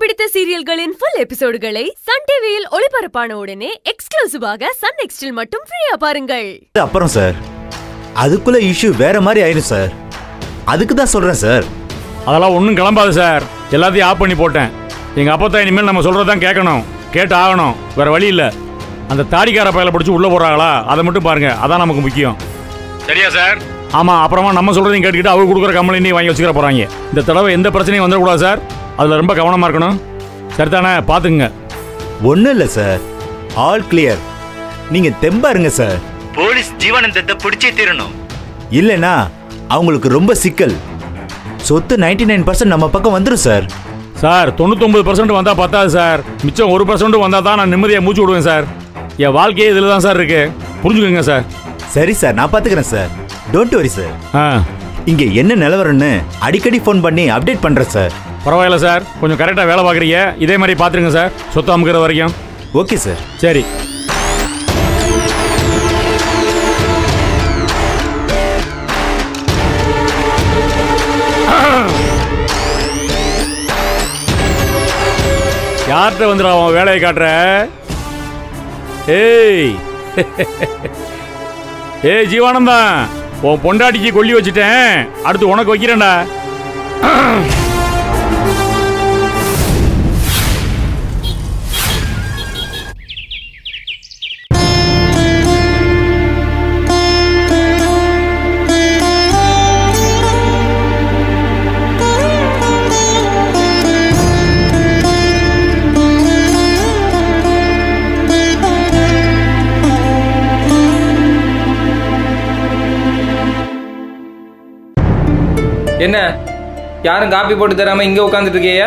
பிடித்த சீரியல்களின் full எபிசோடுகளை Sun டிவியில் ஒளிபரப்பான உடனே எக்ஸ்க்ளூசிவாக சன் நெக்ஸ்டில் மட்டும் ஃப்ரீயா பாருங்கள் அது அப்புறம் சார் அதுக்குள்ள இஷ்யூ வேற மாதிரி ஆயிரும் சார் அதுக்கு தான் சொல்றேன் சார் அதெல்லாம் ஒன்றும் கிளம்பாது சார் எல்லாத்தையும் ஆஃப் பண்ணி போட்டேன் எங்கள் அப்பத்தான் இனிமேல் நம்ம சொல்கிறது தான் கேட்கணும் கேட்டு ஆகணும் வேற வழி இல்லை அந்த தாடிக்கார பயலை பிடிச்சி உள்ளே போகிறாங்களா அதை மட்டும் பாருங்க அதான் நமக்கு முக்கியம் சரியா சார் ஆமாம் அப்புறமா நம்ம சொல்கிறதையும் கேட்டுக்கிட்டு அவங்க கொடுக்குற கம்பெனியும் வாங்கி வச்சுக்கிற போகிறாங்க இந்த தடவை எந்த பிரச்சனையும் வந்துடக்கூடாது சார் அதில் ரொம்ப கவனமாக இருக்கணும் சரிதானே பார்த்துக்குங்க ஒன்றும் இல்லை சார் ஆல் கிளியர் நீங்க தெம்பா இருங்க சார் போலீஸ் ஜீவானந்தத்தை பிடிச்சே தீரணும் இல்லைனா அவங்களுக்கு ரொம்ப சிக்கல் சொத்து 99% நைன் நம்ம பக்கம் வந்துடும் சார் சார் தொண்ணூத்தொம்பது பர்சன்ட் வந்தால் பத்தாது சார் மிச்சம் ஒரு பர்சன்ட் வந்தால் தான் நான் நிம்மதியாக மூச்சு விடுவேன் சார் என் வாழ்க்கையே இதில் தான் சார் இருக்கு புரிஞ்சுக்கோங்க சார் சரி சார் நான் பார்த்துக்கிறேன் சார் டோன்ட் வரி சார் ஆ இங்க என்ன நிலவரம்னு அடிக்கடி ஃபோன் பண்ணி அப்டேட் பண்றேன் சார் பரவாயில்ல சார் கொஞ்சம் கரெக்டாக வேலை பார்க்குறீங்க இதே மாதிரி பார்த்துருங்க சார் சொத்து அமுக்கிற வரைக்கும் ஓகே சார் சரி யார்கிட்ட வந்துடும் அவன் வேலையை காட்டுற ஏய் ஏய் ஜீவானந்தம் உன் பொண்டாட்டிக்கு கொல்லி வச்சுட்டேன் அடுத்து உனக்கு வைக்கிறேன்டா என்ன யாரும் காப்பி போட்டு தராம இங்க உட்காந்துட்டு இருக்கீங்க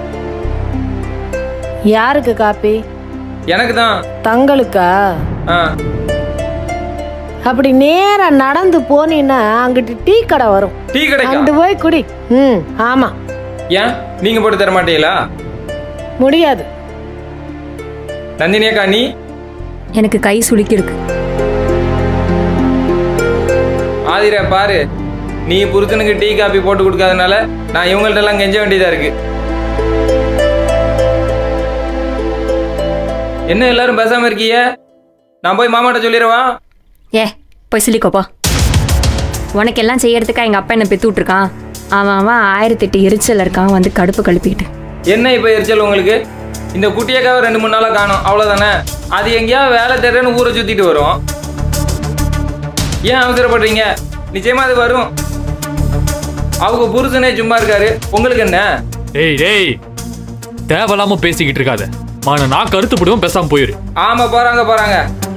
யாருக்கு காப்பி எனக்கு தான் தங்களுக்கா ஆ அப்படி நேரா நடந்து போனீன்னா அங்கிட்டு டீ கடை வரும் டீ அங்கிட்டு கிடைக்கும் போய் குடி ம் ஆமா ஏன் நீங்க போட்டு தர மாட்டீங்களா முடியாது நந்தினி அக்கா நீ எனக்கு கை சுளுக்கிருக்கு ஆதிரா பாரு நீ புருஷனுக்கு டீ காப்பி போட்டு கொடுக்காதனால நான் இவங்கள்ட்ட எல்லாம் கெஞ்ச வேண்டியதா இருக்கு என்ன எல்லாரும் பேசாம இருக்கீங்க நான் போய் மாமாட்ட சொல்லிடவா ஏ போய் சொல்லிக்கோப்பா உனக்கு எல்லாம் செய்யறதுக்கா எங்கள் அப்பா என்ன பெத்து விட்ருக்கான் அவன் அவன் ஆயிரத்தெட்டு எரிச்சல் இருக்கான் வந்து கடுப்பு கழுப்பிக்கிட்டு என்ன இப்போ எரிச்சல் உங்களுக்கு இந்த குட்டியக்காவை ரெண்டு மூணு நாளாக காணும் அவ்வளோதானே அது எங்கேயாவது வேலை தேடுறேன்னு ஊரை சுற்றிட்டு வரும் ஏன் அவசரப்படுறீங்க நிச்சயமா அது வரும் அவங்க புருஷனே சும்மா இருக்காரு உங்களுக்கு என்ன டேய் டேய் தேவையில்லாம பேசிக்கிட்டு இருக்காத மான நான் கருத்து போடுவோம் பேசாம போயிரு ஆமா போறாங்க போறாங்க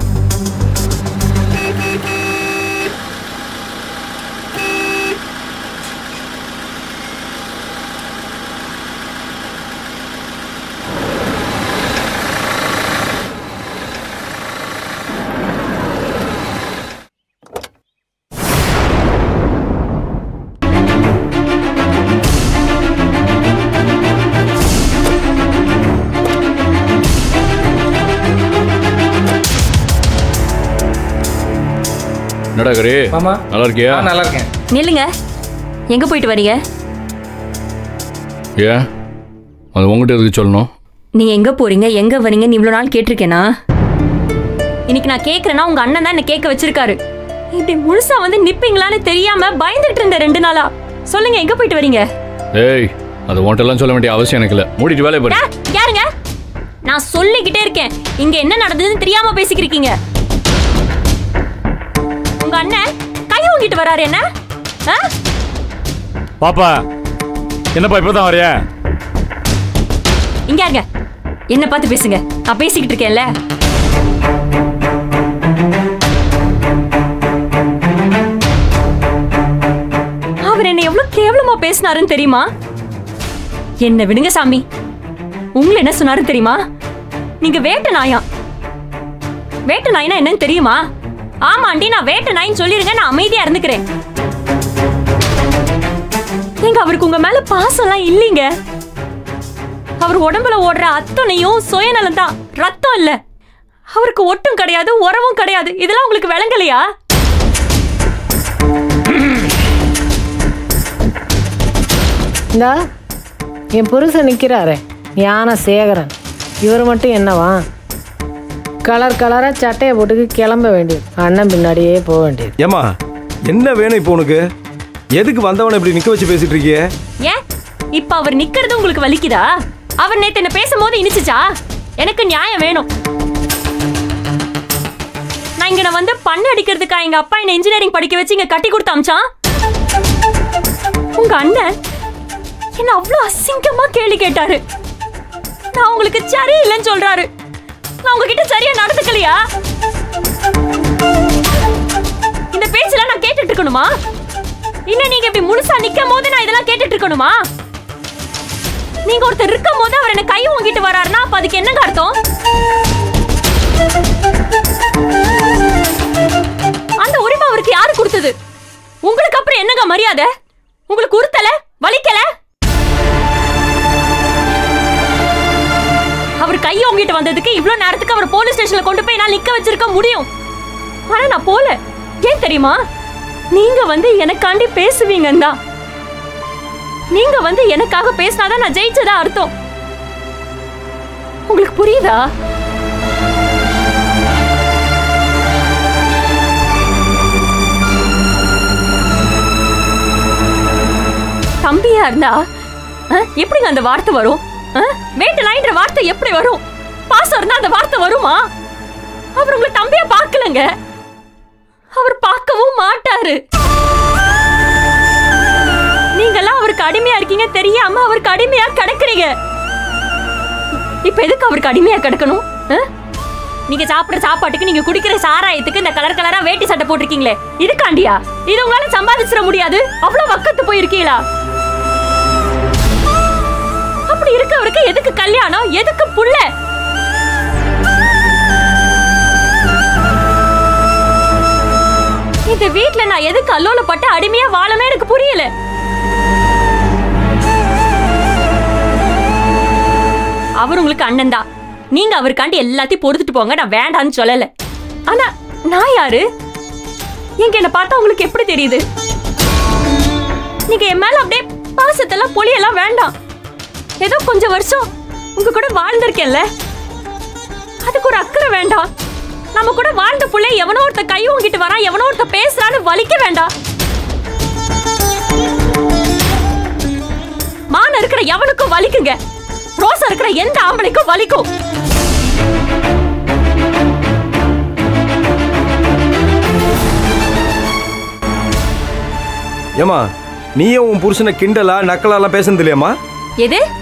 என்னடா கரு மாமா நல்லா இருக்கியா ஆ நல்லா இருக்கேன் நில்லுங்க எங்கே போயிட்டு வரீங்க ஏன் அது உங்ககிட்ட எதுக்கு சொல்லணும் நீ எங்கே போறீங்க எங்கே வரீங்கன்னு இவ்வளோ நாள் கேட்டிருக்கேனா இன்னைக்கு நான் கேட்குறேன்னா உங்கள் அண்ணன் தான் என்னை கேட்க வச்சிருக்காரு இப்படி முழுசா வந்து நிப்பீங்களான்னு தெரியாம பயந்துட்டு இருந்தேன் ரெண்டு நாளா சொல்லுங்க எங்க போயிட்டு வரீங்க ஏய் அது உன்கிட்ட எல்லாம் சொல்ல வேண்டிய அவசியம் எனக்கு இல்லை மூடிட்டு வேலையை பாரு ஆ, யாருங்க நான் சொல்லிக்கிட்டே இருக்கேன் இங்க என்ன நடந்ததுன்னு தெரியாம பேசிக்கிருக்கீங்க உங்க அண்ணன் கை ஊங்கிட்டு வராரு என்ன ஆ? பாப்பா என்னப்பா இப்போ தான் வரையா இங்க இருங்க என்ன பார்த்து பேசுங்க நான் பேசிக்கிட்டு இருக்கேன்ல அவர் என்ன எவ்வளவு கேவலமா பேசினாருன்னு தெரியுமா என்ன விடுங்க சாமி உங்களை என்ன சொன்னாரு தெரியுமா நீங்க வேட்டை நாயா வேட்டை நாய்னா என்னன்னு தெரியுமா ஆமாண்டி நான் வேட்டை நாயின்னு சொல்லிருங்க நான் அமைதியா இருந்துக்கிறேன் ஏங்க அவருக்கு உங்க மேல பாசம்லாம் இல்லைங்க அவர் உடம்புல ஓடுற அத்தனையும் சுயநலம் தான் ரத்தம் இல்ல அவருக்கு ஒட்டும் கிடையாது உறவும் கிடையாது இதெல்லாம் உங்களுக்கு விளங்கலையா இந்தா என் புருஷன் நிற்கிறாரே ஞான சேகரன் இவர் மட்டும் என்னவா கலர் கலராக சட்டையை போட்டுக்கு கிளம்ப வேண்டியது அண்ணன் பின்னாடியே போக வேண்டியது ஏம்மா என்ன வேணும் இப்போ உனக்கு எதுக்கு வந்தவனை இப்படி நிக்க வச்சு பேசிட்டு இருக்கியே ஏன் இப்ப அவர் நிக்கிறது உங்களுக்கு வலிக்குதா அவர் நேத்து என்ன பேசும்போது இனிச்சுச்சா எனக்கு நியாயம் வேணும் நான் இங்க நான் வந்து பண்ண அடிக்கிறதுக்கா எங்க அப்பா என்ன இன்ஜினியரிங் படிக்க வச்சு இங்க கட்டி கொடுத்து அமிச்சான் உங்க அண்ணன் என்ன அவ்வளவு அசிங்கமா கேள்வி கேட்டாரு நான் உங்களுக்கு சரியில்லைன்னு சொல்றாரு நான் உங்ககிட்ட சரியா நடந்துக்கலையா இந்த பேச்செல்லாம் நான் கேட்டுட்டு இருக்கணுமா இன்னும் நீங்க இப்படி முழுசா நிக்கும் போது நான் இதெல்லாம் கேட்டுட்டு இருக்கணுமா நீங்க ஒருத்தர் இருக்கும் போது அவர் என்ன கை வாங்கிட்டு வராருன்னா அப்ப அதுக்கு என்னங்க அர்த்தம் அந்த உரிமை அவருக்கு யாரு கொடுத்தது உங்களுக்கு அப்புறம் என்னங்க மரியாதை உங்களுக்கு உறுத்தல வலிக்கல அவர் கை ஓங்கிட்டு வந்ததுக்கு இவ்ளோ நேரத்துக்கு அவர் போலீஸ் ஸ்டேஷன்ல கொண்டு போய் நான் நிக்க வச்சிருக்க முடியும் ஆனா நான் போல ஏன் தெரியுமா நீங்க வந்து எனக்காண்டி பேசுவீங்கன்னு தான் நீங்க வந்து எனக்காக பேசினாதான் நான் ஜெயிச்சதா அர்த்தம் உங்களுக்கு புரியுதா தம்பியா இருந்தா அஹ், எப்படிங்க அந்த வார்த்தை வரும் அஹ், வேட்டலாயின்ற வார்த்தை எப்படி வரும் பாசம் இருந்தா அந்த வார்த்தை வருமா அவர் உங்களை தம்பியா பார்க்கலங்க அவர் பார்க்கவும் மாட்டாரு நீங்கெல்லாம் அவருக்கு அடிமையா இருக்கீங்க தெரியாம அவருக்கு அடிமையா கிடக்குறீங்க இப்ப எதுக்கு அவருக்கு அடிமையா கிடக்கணும் அஹ்? நீங்க சாப்பிடுற சாப்பாட்டுக்கு நீங்க குடிக்கிற சாராயத்துக்கு இந்த கலர் கலரா வேட்டி சட்டை போட்டிருக்கீங்களே இதுக்காண்டியா இது உங்களால சம்பாதிச்சிட முடியாது அவ்வளவு வக்கத்து போயிருக்கீங்களா அப்படி இருக்கவருக்கு எதுக்கு கல்யாணம் எதுக்கு புள்ள இந்த வீட்ல நான் எதுக்கு அல்லோலப்பட்டு அடிமையா வாழமே எனக்கு புரியல அவர் உங்களுக்கு அண்ணன் தான் நீங்க அவருக்காண்டி எல்லாத்தையும் பொறுத்துட்டு போங்க நான் வேண்டாம்னு சொல்லல ஆனா நான் யாரு எங்க என்ன பார்த்தா உங்களுக்கு எப்படி தெரியுது நீங்க என் மேல அப்படியே பாசத்தெல்லாம் பொலியெல்லாம் வேண்டாம் ஏதோ கொஞ்சம் வருஷம் உங்க கூட வாழ்ந்திருக்கேன்ல அதுக்கு ஒரு அக்கறை வேண்டாம் நம்ம கூட வாழ்ந்த புள்ளை எவனோ ஒருத்த கை வாங்கிட்டு வரான் எவனோ ஒருத்த பேசுறான்னு வலிக்க வேண்டாம் மான இருக்கிற எவனுக்கும் வலிக்குங்க ரோசா இருக்கிற எந்த ஆம்பளைக்கும் வலிக்கும் ஏம்மா நீயும் உன் புருஷனை கிண்டலா நக்கலாலாம் பேசுனது இல்லையாம்மா எது